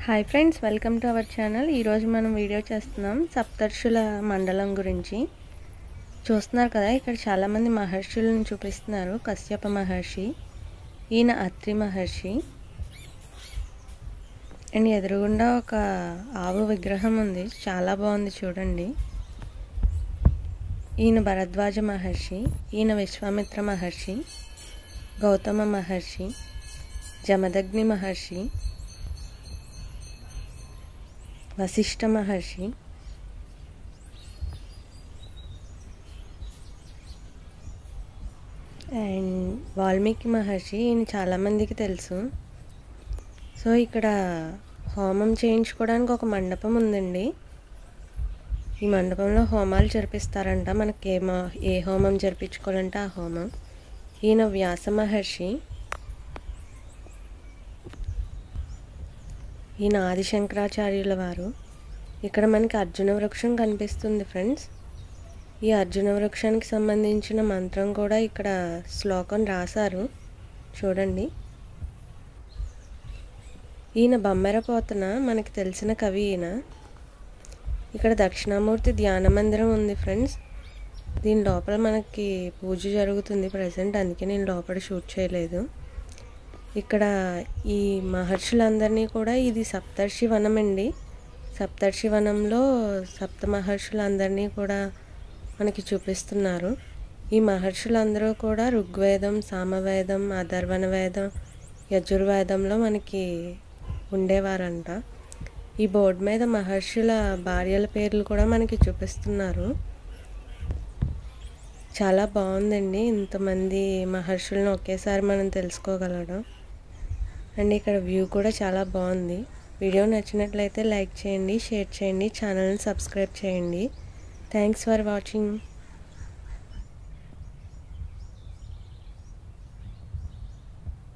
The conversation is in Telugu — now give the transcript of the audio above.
hi friends welcome to our channel ఈరోజు మనం వీడియో చేస్తున్నాం సప్తర్షుల మండలం గురించి చూస్తున్నారు కదా ఇక్కడ చాలామంది మహర్షులను చూపిస్తున్నారు కశ్యప మహర్షి ఈయన అత్రి మహర్షి అండ్ ఎదురుగుండా ఒక ఆవు విగ్రహం ఉంది చాలా బాగుంది చూడండి ఈయన భరద్వాజ మహర్షి ఈయన విశ్వామిత్ర మహర్షి గౌతమ మహర్షి జమదగ్ని మహర్షి వశిష్ఠ మహర్షి అండ్ వాల్మీకి మహర్షి ఈయన చాలామందికి తెలుసు సో ఇక్కడ హోమం చేయించుకోవడానికి ఒక మండపం ఉందండి ఈ మండపంలో హోమాలు జరిపిస్తారంట మనకి ఏ మా ఏ హోమం జరిపించుకోవాలంటే ఆ హోమం ఈయన వ్యాస మహర్షి ఈయన ఆదిశంకరాచార్యుల వారు ఇక్కడ మనకి అర్జున వృక్షం కనిపిస్తుంది ఫ్రెండ్స్ ఈ అర్జున వృక్షానికి సంబంధించిన మంత్రం కూడా ఇక్కడ శ్లోకం రాశారు చూడండి ఈయన బొమ్మెరపోతన మనకి తెలిసిన కవి ఈయన ఇక్కడ దక్షిణామూర్తి ధ్యాన మందిరం ఉంది ఫ్రెండ్స్ దీని లోపల మనకి పూజ జరుగుతుంది ప్రజెంట్ అందుకే నేను లోపల షూట్ చేయలేదు ఇక్కడ ఈ మహర్షులందరినీ కూడా ఇది సప్తర్షి వనం అండి సప్తర్షి వనంలో సప్త మహర్షులందరినీ కూడా మనకి చూపిస్తున్నారు ఈ మహర్షులందరూ కూడా ఋగ్వేదం సామవేదం అధర్వణ వేదం యజుర్వేదంలో మనకి ఉండేవారంట ఈ బోర్డు మీద మహర్షుల భార్యల పేర్లు కూడా మనకి చూపిస్తున్నారు చాలా బాగుందండి ఇంతమంది మహర్షులను ఒకేసారి మనం తెలుసుకోగలడం అండ్ ఇక్కడ వ్యూ కూడా చాలా బాగుంది వీడియో నచ్చినట్లయితే లైక్ చేయండి షేర్ చేయండి ఛానల్ని సబ్స్క్రైబ్ చేయండి థ్యాంక్స్ ఫర్ వాచింగ్